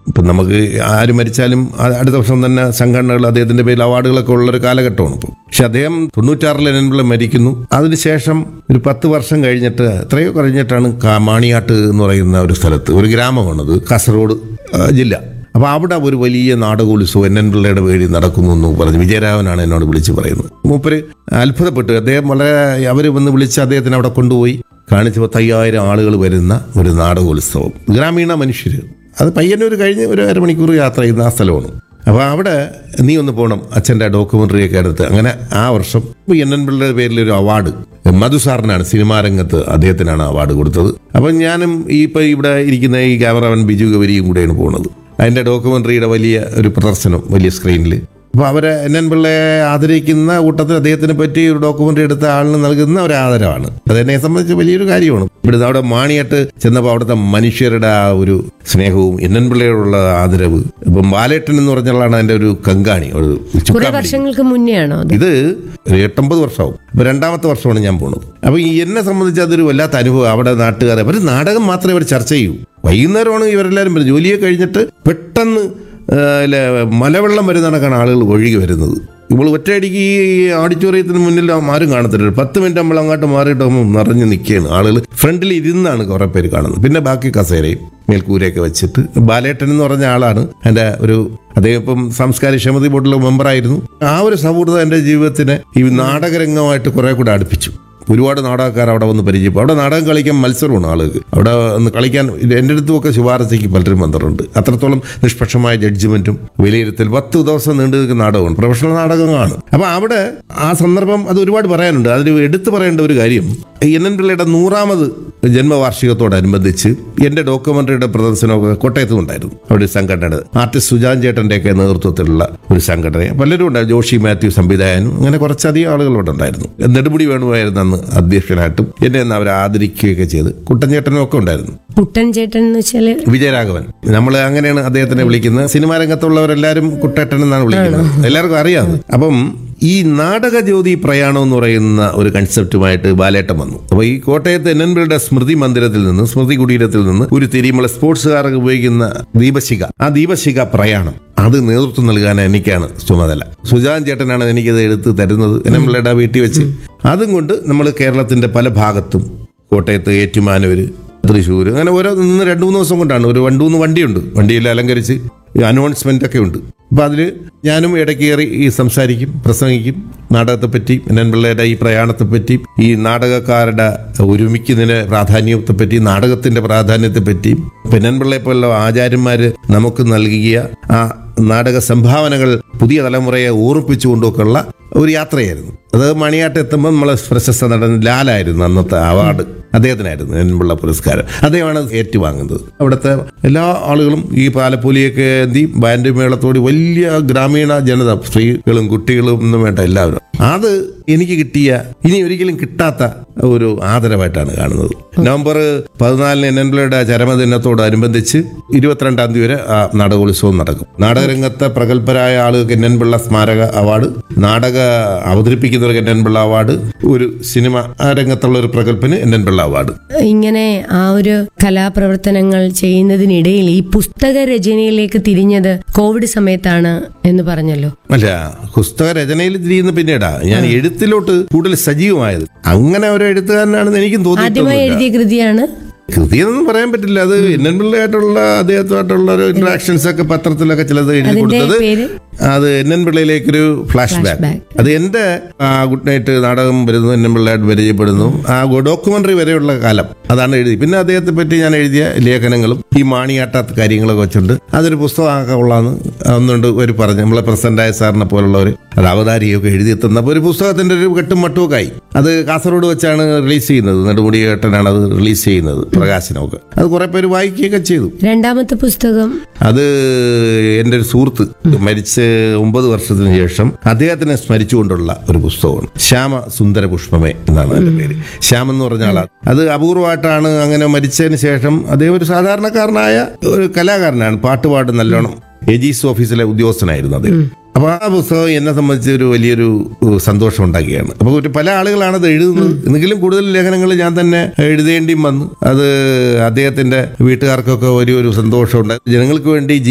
ഇപ്പം നമുക്ക് ആര് മരിച്ചാലും അ- അടുത്ത വർഷം തന്നെ സംഘടനകൾ അദ്ദേഹത്തിന്റെ പേരിൽ അവാർഡുകളൊക്കെ ഉള്ളൊരു കാലഘട്ടമാണ് ഇപ്പോൾ പക്ഷെ അദ്ദേഹം തൊണ്ണൂറ്റാറിൽ എന്നെ മരിക്കുന്നു അതിനുശേഷം ഒരു പത്ത് വർഷം കഴിഞ്ഞിട്ട് എത്രയോ കഴിഞ്ഞിട്ടാണ് കാ- മാണിയാട്ട് എന്ന് പറയുന്ന ഒരു സ്ഥലത്ത് ഒരു ഗ്രാമമാണത് കാസർഗോഡ് ആ, ജില്ല അപ്പോൾ അവിടെ ഒരു വലിയ നാടകോത്സവം എൻ എൻ പിള്ളയുടെ പേരിൽ നടക്കുന്നു എന്ന് പറഞ്ഞ് വിജയരാഘവനാണ് എന്നോട് വിളിച്ച് പറയുന്നത് മൂപ്പര് അത്ഭുതപ്പെട്ടു അദ്ദേഹം വളരെ അവർ വന്ന് വിളിച്ച് അദ്ദേഹത്തിന് അവിടെ കൊണ്ടുപോയി കാണിച്ച് പത്തയ്യായിരം ആളുകൾ വരുന്ന ഒരു നാടകോത്സവം ഗ്രാമീണ മനുഷ്യർ അത് പയ്യന്നൂർ കഴിഞ്ഞ് ഒരു അരമണിക്കൂർ യാത്ര ചെയ്യുന്ന ആ സ്ഥലമാണ് അപ്പോൾ അവിടെ നീ ഒന്ന് പോകണം അച്ഛൻ്റെ ഡോക്യുമെൻ്ററി ഒക്കെ എടുത്ത് അങ്ങനെ ആ വർഷം എൻ എൻ പിള്ളയുടെ പേരിൽ ഒരു അവാർഡ് മധു സാറിനാണ് സിനിമാ രംഗത്ത് അദ്ദേഹത്തിനാണ് അവാർഡ് കൊടുത്തത് അപ്പം ഞാനും ഈ ഇപ്പം ഇവിടെ ഇരിക്കുന്ന ഈ ക്യാമറമാൻ ബിജു ഗവരിയും കൂടെയാണ് പോകുന്നത് അതിൻ്റെ ഡോക്യുമെൻ്ററിയുടെ വലിയ ഒരു പ്രദർശനം വലിയ സ്ക്രീനിൽ അപ്പോൾ അവരെ എൻ എൻ പിള്ളയെ ആദരിക്കുന്ന കൂട്ടത്തിൽ അദ്ദേഹത്തിനെ പറ്റി ഒരു ഡോക്യുമെൻ്ററി എടുത്ത ആളിന് നൽകുന്ന ഒരു ആദരവാണ് അത് എന്നെ സംബന്ധിച്ച് വലിയൊരു കാര്യമാണ് ഇവിടുന്ന് അവിടെ മാണിയായിട്ട് ചെന്നപ്പോൾ അവിടുത്തെ മനുഷ്യരുടെ ആ ഒരു സ്നേഹവും എൻ എൻ പിള്ളയോടുള്ള ആദരവ് ഇപ്പം ബാലേട്ടൻ എന്ന് പറഞ്ഞാലാണ് അതിൻ്റെ ഒരു കങ്കാണി ഒരു കുറെ ചുക്കാപ്പിടി. വർഷങ്ങൾക്ക് മുന്നേ ആണോ അത് ഇത് ഒരു എട്ടൊമ്പത് വർഷമാവും അപ്പൊ രണ്ടാമത്തെ വർഷമാണ് ഞാൻ പോണത് അപ്പൊ ഈ എന്നെ സംബന്ധിച്ച് അതൊരു വല്ലാത്ത അനുഭവം അവിടെ നാട്ടുകാരെ അവർ നാടകം മാത്രമേ അവർ ചർച്ച ചെയ്യൂ വൈകുന്നേരമാണ് ഇവരെല്ലാവരും വരുന്നത് ജോലിയെ കഴിഞ്ഞിട്ട് പെട്ടെന്ന് ആ, ല- മലവെള്ളം വരുന്ന കണക്കാണ് ആളുകൾ ഒഴുകി വരുന്നത് ഇപ്പോൾ ഒറ്റയടിക്ക് ഈ ഓഡിറ്റോറിയത്തിന് മുന്നിൽ ആരും കാണത്തില്ല ഒരു പത്ത് മിനിറ്റ് നമ്മൾ അങ്ങോട്ട് മാറിയിട്ട് നമ്മൾ നിറഞ്ഞു നിൽക്കുകയാണ് ആളുകൾ ഫ്രണ്ടിൽ ഇരുന്നാണ് കുറെ പേര് കാണുന്നത് പിന്നെ ബാക്കി കസേരയും മേൽക്കൂരയൊക്കെ വെച്ചിട്ട് ബാലേട്ടൻ എന്ന് പറഞ്ഞ ആളാണ് എൻ്റെ ഒരു അദ്ദേഹം ഇപ്പം സാംസ്കാരിക ക്ഷമതി ബോർഡിലെ മെമ്പറായിരുന്നു ആ ഒരു സൗഹൃദം എൻ്റെ ജീവിതത്തിനെ ഈ നാടകരംഗമായിട്ട് കുറെ കൂടെ അടുപ്പിച്ചു ഒരുപാട് നാടകക്കാർ അവിടെ വന്ന് പരിചയപ്പെടും അവിടെ നാടകം കളിക്കാൻ മത്സരമാണ് ആളുകൾ അവിടെ ഒന്ന് കളിക്കാൻ എൻ്റെ അടുത്തുമൊക്കെ ശുപാർശയ്ക്ക് പലരും വന്നിട്ടുണ്ട് അത്രത്തോളം നിഷ്പക്ഷമായ ജഡ്ജ്മെന്റും വിലയിരുത്തൽ പത്ത് ദിവസം നീണ്ടു നിൽക്കുന്ന നാടകമാണ് പ്രൊഫഷണൽ നാടകമാണ് അപ്പൊ അവിടെ ആ സന്ദർഭം അത് ഒരുപാട് പറയാനുണ്ട് അതിൽ എടുത്തു പറയേണ്ട ഒരു കാര്യം എൻ എൻ പിള്ളയുടെ നൂറാമത് ജന്മവാർഷികത്തോടനുബന്ധിച്ച് എൻ്റെ ഡോക്യുമെന്ററിയുടെ പ്രദർശനമൊക്കെ കോട്ടയത്തും ഉണ്ടായിരുന്നു അവിടെ ഒരു സംഘടന ആർട്ടിസ്റ്റ് സുജാൻ ചേട്ടൻ്റെയൊക്കെ നേതൃത്വത്തിലുള്ള ഒരു സംഘടന പലരും ഉണ്ടായിരുന്നു ജോഷി മാത്യു സംവിധായകനും അങ്ങനെ കുറച്ചധികം ആളുകൾ ഇവിടെ ഉണ്ടായിരുന്നു നെടുമുടി വേണുമായിരുന്നു അന്ന് അധ്യക്ഷനായിട്ടും എന്നെ അന്ന് അവർ ആദരിക്കുകയൊക്കെ ചെയ്ത് കുട്ടൻചേട്ടനും ഒക്കെ ഉണ്ടായിരുന്നു കുട്ടൻ ചേട്ടൻ എന്ന് വെച്ചാല് വിജയരാഘവൻ നമ്മൾ അങ്ങനെയാണ് അദ്ദേഹത്തിനെ വിളിക്കുന്നത് സിനിമാ രംഗത്തുള്ളവരെല്ലാരും കുട്ടേട്ടൻ എന്നാണ് വിളിക്കുന്നത് എല്ലാവർക്കും അറിയാം അപ്പം ഈ നാടക ജ്യോതി പ്രയാണം എന്ന് പറയുന്ന ഒരു കൺസെപ്റ്റുമായിട്ട് ബാലേട്ടൻ വന്നു അപ്പോൾ ഈ കോട്ടയത്ത് എൻ എൻ പിയുടെ സ്മൃതി മന്ദിരത്തിൽ നിന്ന് സ്മൃതി കുടീരത്തിൽ നിന്ന് ഒരു തിരിമല സ്പോർട്സുകാർക്ക് ഉപയോഗിക്കുന്ന ദീപശിഖ ആ ദീപശിഖ പ്രയാണം അത് നേതൃത്വം നൽകാൻ എനിക്കാണ് ചുമതല സുജാൻ ചേട്ടനാണ് എനിക്കത് എടുത്ത് തരുന്നത് എൻ എൻ പിള്ളയുടെ വീട്ടിൽ വെച്ച് അതും കൊണ്ട് നമ്മൾ കേരളത്തിന്റെ പല ഭാഗത്തും കോട്ടയത്ത് ഏറ്റുമാനൂര് തൃശ്ശൂർ അങ്ങനെ ഓരോ നിന്ന് രണ്ട് മൂന്ന് ദിവസം കൊണ്ടാണ് ഒരു രണ്ട് മൂന്ന് വണ്ടിയുണ്ട് വണ്ടിയിൽ അലങ്കരിച്ച് അനൗൺസ്മെന്റ് ഒക്കെ ഉണ്ട് അപ്പൊ അതില് ഞാനും ഇടയ്ക്ക് കയറി ഈ സംസാരിക്കും പ്രസംഗിക്കും നാടകത്തെപ്പറ്റി എൻ പിള്ളയുടെ ഈ പ്രയാണത്തെപ്പറ്റി ഈ നാടകക്കാരുടെ ഒരുമിക്കുന്നതിന്റെ പ്രാധാന്യത്തെപ്പറ്റി നാടകത്തിന്റെ പ്രാധാന്യത്തെപ്പറ്റി പെന്നൻ പിള്ളയെ പോലുള്ള ആചാര്യന്മാര് നമുക്ക് നൽകിയ ആ നാടക സംഭാവനകൾ പുതിയ തലമുറയെ ഓർപ്പിച്ചുകൊണ്ടൊക്കെയുള്ള ഒരു യാത്രയായിരുന്നു അത് മണിയാട്ട് എത്തുമ്പോൾ നമ്മൾ പ്രശസ്ത നടൻ ലാലായിരുന്നു അന്നത്തെ അവാർഡ് അദ്ദേഹത്തിനായിരുന്നു എന്നുള്ള പുരസ്കാരം അദ്ദേഹമാണ് ഏറ്റുവാങ്ങുന്നത് അവിടുത്തെ എല്ലാ ആളുകളും ഈ പാലപ്പൂലിയൊക്കെ എന്തി ബാൻഡ് മേളത്തോട് വലിയ ഗ്രാമീണ ജനത സ്ത്രീകളും കുട്ടികളും ഒന്നും വേണ്ട എല്ലാവരും അത് എനിക്ക് കിട്ടിയ ഇനി ഒരിക്കലും കിട്ടാത്ത ഒരു ആദരവായിട്ടാണ് കാണുന്നത് നവംബർ പതിനാലിന് എൻ എൻ പിള്ളയുടെ ചരമദിനത്തോടനുബന്ധിച്ച് ഇരുപത്തിരണ്ടാം തീയതി വരെ ആ നാടകോത്സവം നടക്കും നാടകരംഗത്തെ പ്രഗത്ഭരായ ആളുകൾക്ക് എൻ എൻ പിള്ള സ്മാരക അവാർഡ് നാടക അവതരിപ്പിക്കുന്നവർക്ക് എൻ എൻ പിള്ള അവാർഡ് ഒരു സിനിമ രംഗത്തുള്ള ഒരു പ്രഗത്ഭന് എൻ എൻ പിള്ള അവാർഡ് ഇങ്ങനെ ആ ഒരു കലാപ്രവർത്തനങ്ങൾ ചെയ്യുന്നതിനിടയിൽ ഈ പുസ്തക രചനയിലേക്ക് തിരിഞ്ഞത് കോവിഡ് സമയത്താണ് എന്ന് പറഞ്ഞല്ലോ അല്ല പുസ്തക രചനയിൽ തിരിയുന്ന പിന്നീടാ ഞാൻ എഴുത്തിലോട്ട് കൂടുതൽ സജീവമായത് അങ്ങനെ ഒരു എഴുത്തുകാരനാണെന്ന് എനിക്കും ആദ്യമായി തോന്നിയിട്ടൊന്നുമില്ല എഴുതിയ കൃതിയാണ് കൃതിയെന്നൊന്നും പറയാൻ പറ്റില്ല അത് എൻ എൻ പിള്ളയായിട്ടുള്ള അദ്ദേഹത്തുമായിട്ടുള്ള ഒരു ഇന്ററാക്ഷൻസ് ഒക്കെ പത്രത്തിലൊക്കെ ചിലത് എഴുതി അതിന്റെ കൊടുത്തത് പേര് അത് എൻ എൻ പിള്ളയിലേക്കൊരു ഫ്ലാഷ് ബാക്ക് Flashback. അത് എന്റെ ആ ഗുഡ് നൈറ്റ് നാടകം വരുന്നു എൻ എൻ പിള്ളയായിട്ട് പരിചയപ്പെടുന്നു ആ ഡോക്യുമെന്ററി വരെയുള്ള കാലം അതാണ് എഴുതി പിന്നെ അദ്ദേഹത്തെ പറ്റി ഞാൻ എഴുതിയ ലേഖനങ്ങളും ഈ മാണിയാട്ടാത്ത കാര്യങ്ങളൊക്കെ വെച്ചുണ്ട് അതൊരു പുസ്തകമാക്കാൻ കൊള്ളാന്ന് ഒന്നുകൊണ്ട് ഒരു പറഞ്ഞു നമ്മളെ പ്രസിഡന്റായ സാറിനെ പോലുള്ളവർ അത് അവതാരിയൊക്കെ എഴുതി തന്നപ്പോൾ ഒരു പുസ്തകത്തിന്റെ ഒരു കെട്ടും മട്ടുമൊക്കെ ആയി അത് കാസർഗോഡ് വെച്ചാണ് റിലീസ് ചെയ്യുന്നത് നെടുമുടി ഏട്ടനാണ് അത് റിലീസ് ചെയ്യുന്നത് പ്രകാശനമൊക്കെ അത് കുറെ പേര് വായിക്കുകയൊക്കെ ചെയ്തു രണ്ടാമത്തെ പുസ്തകം അത് എൻ്റെ ഒരു സുഹൃത്ത് മരിച്ച് ഒമ്പത് വർഷത്തിന് ശേഷം അദ്ദേഹത്തിനെ സ്മരിച്ചുകൊണ്ടുള്ള ഒരു പുസ്തകമാണ് ശ്യാമ സുന്ദര പുഷ്പമേ എന്നാണ് അതിന്റെ പേര് ശ്യാം എന്ന് പറഞ്ഞ ആളാണ് അത് അപൂർവമായിട്ടാണ് അങ്ങനെ മരിച്ചതിന് ശേഷം അദ്ദേഹം ഒരു സാധാരണക്കാരനായ ഒരു കലാകാരനാണ് പാട്ടുപാട്ട് നല്ലോണം എജീസ് ഓഫീസിലെ ഉദ്യോഗസ്ഥനായിരുന്നു അദ്ദേഹം അപ്പൊ ആ പുസ്തകം എന്നെ സംബന്ധിച്ച് ഒരു വലിയൊരു uh, സന്തോഷം ഉണ്ടാക്കിയാണ് അപ്പൊ ഒരു പല ആളുകളാണ് അത് എഴുതുന്നത് എന്നെങ്കിലും കൂടുതൽ ലേഖനങ്ങൾ ഞാൻ തന്നെ എഴുതേണ്ടിയും വന്നു അത് അദ്ദേഹത്തിന്റെ വീട്ടുകാർക്കൊക്കെ വലിയൊരു സന്തോഷമുണ്ട് ജനങ്ങൾക്ക് വേണ്ടി